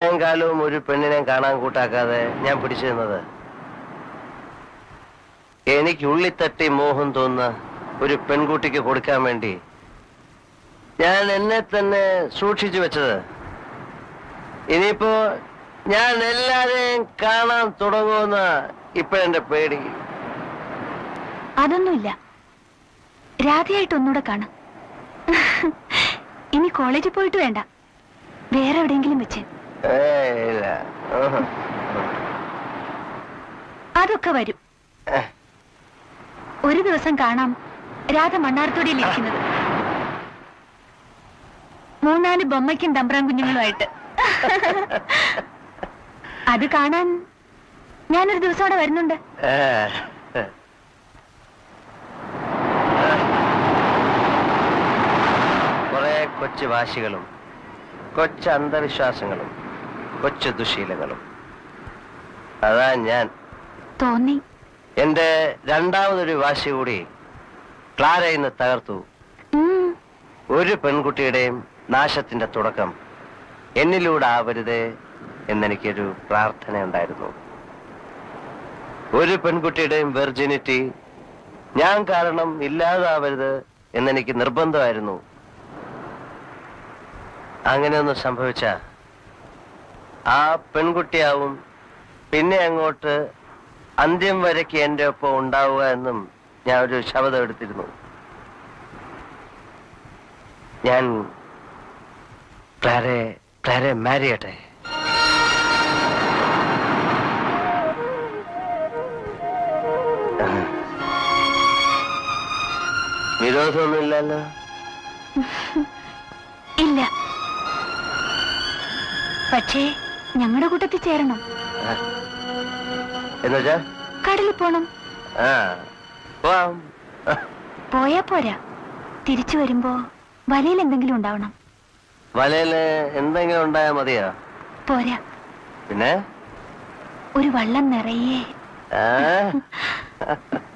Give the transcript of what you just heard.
ഇത്രയും കാലവും ഒരു പെണ്ണിനെ കാണാൻ കൂട്ടാക്കാതെ ഞാൻ പിടിച്ചു നിന്നത് എനിക്ക് ഉള്ളിത്തട്ടി മോഹം തോന്നുന്ന ഒരു പെൺകുട്ടിക്ക് കൊടുക്കാൻ വേണ്ടി ഞാൻ എന്നെ തന്നെ സൂക്ഷിച്ചു വെച്ചത് ഇനിയിപ്പോ ഞാൻ എല്ലാരെയും കാണാൻ തുടങ്ങുമെന്ന ഇപ്പോഴെന്റെ പേടി അതൊന്നുമില്ല രാധയായിട്ട് ഒന്നുകൂടെ കാണാം ഇനി കോളേജിൽ പോയിട്ട് വേണ്ട വേറെ എവിടെയെങ്കിലും വെച്ച് ഏയ് ഇല്ല ഉഹ്. അതൊക്കെ വരും ഏഹ്. ഒരു ദിവസം കാണാം രാധ മണ്ണാർത്തോടിയിൽ ഇരിക്കുന്നത് മൂന്നാല് ബൊമ്മയ്ക്കും തമ്പ്രാൻ കുഞ്ഞുങ്ങളുമായിട്ട് അത് കാണാൻ ഞാനൊരു ദിവസം അവിടെ വരുന്നുണ്ട് ഏഹ്. കുറെ കൊച്ചു വാശികളും കൊച്ചു അന്ധവിശ്വാസങ്ങളും കൊച്ചു ദുശീലങ്ങളും അതാ ഞാൻ തോന്നി എന്റെ രണ്ടാമതൊരു വാശി കൂടി ക്ലാര ഇന്ന് തകർത്തു ഉം, ഒരു പെൺകുട്ടിയുടെയും നാശത്തിന്റെ തുടക്കം എന്നിലൂടെ ആവരുത് എന്നെനിക്കൊരു പ്രാർത്ഥന ഉണ്ടായിരുന്നു ഒരു പെൺകുട്ടിയുടെയും വെർജിനിറ്റി ഞാൻ കാരണം ഇല്ലാതാവരുത് എന്നെനിക്ക് നിർബന്ധമായിരുന്നു അങ്ങനെയൊന്നും സംഭവിച്ച ആ പെൺകുട്ടിയാവും പിന്നെ അങ്ങോട്ട് അന്ത്യം വരയ്ക്ക് എൻ്റെ ഒപ്പം ഉണ്ടാവുക എന്നും ഞാൻ ഒരു ശബ്ദം എടുത്തിരുന്നു ഞാൻ ക്ലാരെ ക്ലാരെ മാരി ചെയ്യട്ടെ വിരോധമൊന്നുമില്ലല്ലോ ഇല്ല പക്ഷേ ഞങ്ങളുടെ കൂട്ടത്തിൽ ചേരണം എന്നുവെച്ചാ കടലിൽ പോണം ആ പോവാം പോയാ പോരാ തിരിച്ചു വരുമ്പോ വലയിൽ എന്തെങ്കിലും ഉണ്ടാവണം വലയില് എന്തെങ്കിലും ഉണ്ടായാൽ മതിയോ പോരാ പിന്നെ ഒരു വള്ളം നിറയെ ആ